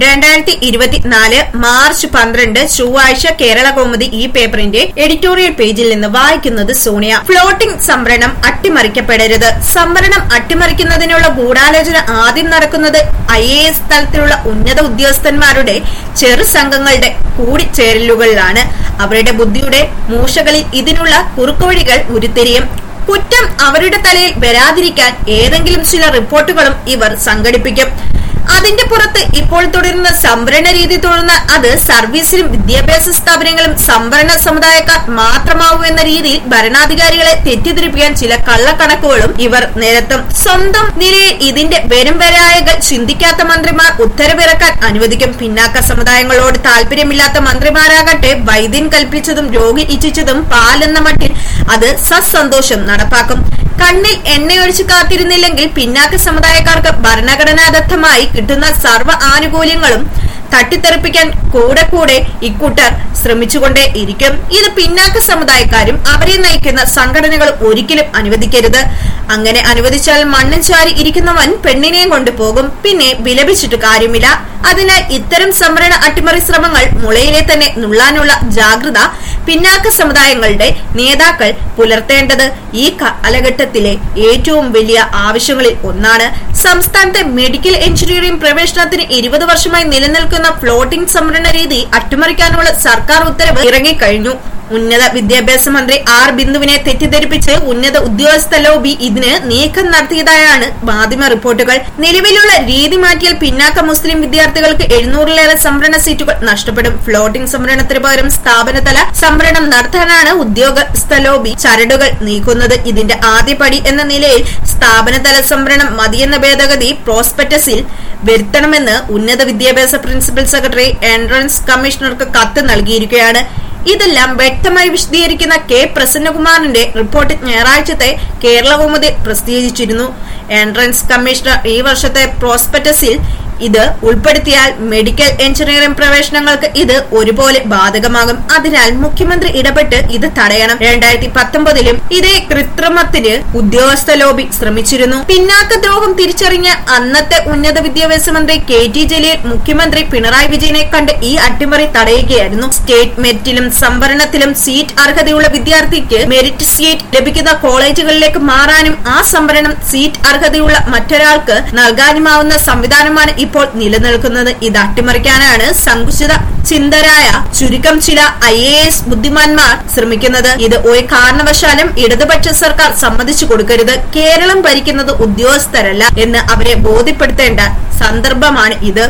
രണ്ടായിരത്തി ഇരുപത്തിനാല് മാർച്ച് പന്ത്രണ്ട് ചൊവ്വാഴ്ച കേരള കൗമുദി ഈ പേപ്പറിന്റെ എഡിറ്റോറിയൽ പേജിൽ നിന്ന് വായിക്കുന്നത് സോണിയ ഫ്ലോട്ടിംഗ് സംവരണം അട്ടിമറിക്കപ്പെടരുത് സംവരണം അട്ടിമറിക്കുന്നതിനുള്ള ഗൂഢാലോചന ആദ്യം നടക്കുന്നത് ഐ എ എസ് തലത്തിലുള്ള ഉന്നത ഉദ്യോഗസ്ഥന്മാരുടെ ചെറു സംഘങ്ങളുടെ കൂടിച്ചേരലുകളിലാണ് അവരുടെ ബുദ്ധിയുടെ മൂഷകളിൽ ഇതിനുള്ള കുറുക്കുവഴികൾ ഉരുത്തിരിയും കുറ്റം അവരുടെ തലയിൽ വരാതിരിക്കാൻ ഏതെങ്കിലും ചില റിപ്പോർട്ടുകളും ഇവർ സംഘടിപ്പിക്കും അതിന്റെ പുറത്ത് ഇപ്പോൾ തുടരുന്ന സംവരണ രീതി തുടർന്ന് അത് സർവീസിലും വിദ്യാഭ്യാസ സ്ഥാപനങ്ങളും സംവരണ സമുദായക്കാർ മാത്രമാവൂ എന്ന രീതിയിൽ ഭരണാധികാരികളെ തെറ്റിദ്ധരിപ്പിക്കാൻ ചില കള്ളക്കണക്കുകളും ഇവർ നിരത്തും സ്വന്തം നിലയിൽ ഇതിന്റെ വരും വരായകൾ ചിന്തിക്കാത്ത മന്ത്രിമാർ ഉത്തരവിറക്കാൻ അനുവദിക്കും പിന്നാക്ക സമുദായങ്ങളോട് താല്പര്യമില്ലാത്ത മന്ത്രിമാരാകട്ടെ വൈദ്യൻ കൽപ്പിച്ചതും രോഗി ഇച്ഛിച്ചതും പാലെന്ന മട്ടിൽ അത് സസന്തോഷം നടപ്പാക്കും കണ്ണിൽ എണ്ണയൊഴിച്ച് കാത്തിരുന്നില്ലെങ്കിൽ പിന്നാക്ക സമുദായക്കാർക്ക് ഭരണഘടനാദത്തമായി കിട്ടുന്ന സർവ്വ ആനുകൂല്യങ്ങളും തട്ടിത്തെറിപ്പിക്കാൻ കൂടെ കൂടെ ഇക്കൂട്ടർ ശ്രമിച്ചുകൊണ്ടേ ഇരിക്കും ഇത് പിന്നാക്ക സമുദായക്കാരും അവരെ നയിക്കുന്ന സംഘടനകൾ ഒരിക്കലും അനുവദിക്കരുത് അങ്ങനെ അനുവദിച്ചാൽ മണ്ണും ചാരി ഇരിക്കുന്നവൻ പെണ്ണിനെയും കൊണ്ടുപോകും പിന്നെ വിലപിച്ചിട്ട് കാര്യമില്ല അതിനാൽ ഇത്തരം സംവരണ അട്ടിമറി ശ്രമങ്ങൾ മുളയിലെ തന്നെ നുള്ളാനുള്ള ജാഗ്രത പിന്നാക്ക സമുദായങ്ങളുടെ നേതാക്കൾ പുലർത്തേണ്ടത് ഈ കാലഘട്ടത്തിലെ ഏറ്റവും വലിയ ആവശ്യങ്ങളിൽ ഒന്നാണ് സംസ്ഥാനത്തെ മെഡിക്കൽ എഞ്ചിനീയറിംഗ് പ്രവേശനത്തിന് ഇരുപത് വർഷമായി നിലനിൽക്കുന്ന ഫ്ലോട്ടിംഗ് സംവരണ രീതി അട്ടിമറിക്കാനുള്ള സർക്കാർ ഉത്തരവ് ഇറങ്ങിക്കഴിഞ്ഞു ഉന്നത വിദ്യാഭ്യാസ മന്ത്രി ആർ ബിന്ദുവിനെ തെറ്റിദ്ധരിപ്പിച്ച് ഉന്നത ഉദ്യോഗസ്ഥ ലോബി ഇതിന് നീക്കം നടത്തിയതായാണ് മാധ്യമ റിപ്പോർട്ടുകൾ നിലവിലുള്ള രീതി മാറ്റിയാൽ പിന്നാക്ക മുസ്ലിം വിദ്യാർത്ഥികൾക്ക് എഴുന്നൂറിലേറെ സംവരണ സീറ്റുകൾ നഷ്ടപ്പെടും ഫ്ലോട്ടിംഗ് സംവരണത്തിന് പകരം സ്ഥാപനതല സംവരണം നടത്താനാണ് ഉദ്യോഗസ്ഥ ലോബി ചരടുകൾ നീക്കുന്നത് ഇതിന്റെ ആദ്യപടി എന്ന നിലയിൽ സ്ഥാപനതല സംവരണം മതിയെന്ന ഭേദഗതി പ്രോസ്പെക്ടസിൽ വരുത്തണമെന്ന് ഉന്നത വിദ്യാഭ്യാസ പ്രിൻസിപ്പൽ സെക്രട്ടറി എൻട്രൻസ് കമ്മീഷണർക്ക് കത്ത് നൽകിയിരിക്കുകയാണ് ഇതെല്ലാം വ്യക്തമായി വിശദീകരിക്കുന്ന കെ പ്രസന്നകുമാറിന്റെ റിപ്പോർട്ട് ഞായറാഴ്ചത്തെ കേരള കൗമുദി പ്രസിദ്ധീകരിച്ചിരുന്നു എൻട്രൻസ് കമ്മീഷണർ ഈ വർഷത്തെ പ്രോസ്പെക്ടസിൽ ഇത് ഉൾപ്പെടുത്തിയാൽ മെഡിക്കൽ എഞ്ചിനീയറിംഗ് പ്രവേശനങ്ങൾക്ക് ഇത് ഒരുപോലെ ബാധകമാകും അതിനാൽ മുഖ്യമന്ത്രി ഇടപെട്ട് ഇത് തടയണം രണ്ടായിരത്തി പത്തൊമ്പതിലും ഇതേ കൃത്രിമത്തിന് ഉദ്യോഗസ്ഥ ലോബി ശ്രമിച്ചിരുന്നു പിന്നാക്ക ദ്രോഹം തിരിച്ചറിഞ്ഞ അന്നത്തെ ഉന്നത വിദ്യാഭ്യാസ മന്ത്രി കെ ടി ജലീൽ മുഖ്യമന്ത്രി പിണറായി വിജയനെ കണ്ട് ഈ അട്ടിമറി തടയുകയായിരുന്നു സ്റ്റേറ്റ് മെറിറ്റിലും സംവരണത്തിലും സീറ്റ് അർഹതയുള്ള വിദ്യാർത്ഥിക്ക് മെറിറ്റ് സീറ്റ് ലഭിക്കുന്ന കോളേജുകളിലേക്ക് മാറാനും ആ സംവരണം സീറ്റ് അർഹതയുള്ള മറ്റൊരാൾക്ക് നൽകാനുമാവുന്ന സംവിധാനമാണ് ഇപ്പോൾ നിലനിൽക്കുന്നത് ഇത് അട്ടിമറിക്കാനാണ് സങ്കുചിത ചിന്തരായ ചുരുക്കം ചില ഐ എ എസ് ബുദ്ധിമാന്മാർ ശ്രമിക്കുന്നത് ഇത് ഒരു കാരണവശാലും ഇടതുപക്ഷ സർക്കാർ സമ്മതിച്ചു കൊടുക്കരുത് കേരളം ഭരിക്കുന്നത് ഉദ്യോഗസ്ഥരല്ല എന്ന് അവരെ ബോധ്യപ്പെടുത്തേണ്ട സന്ദർഭമാണ് ഇത്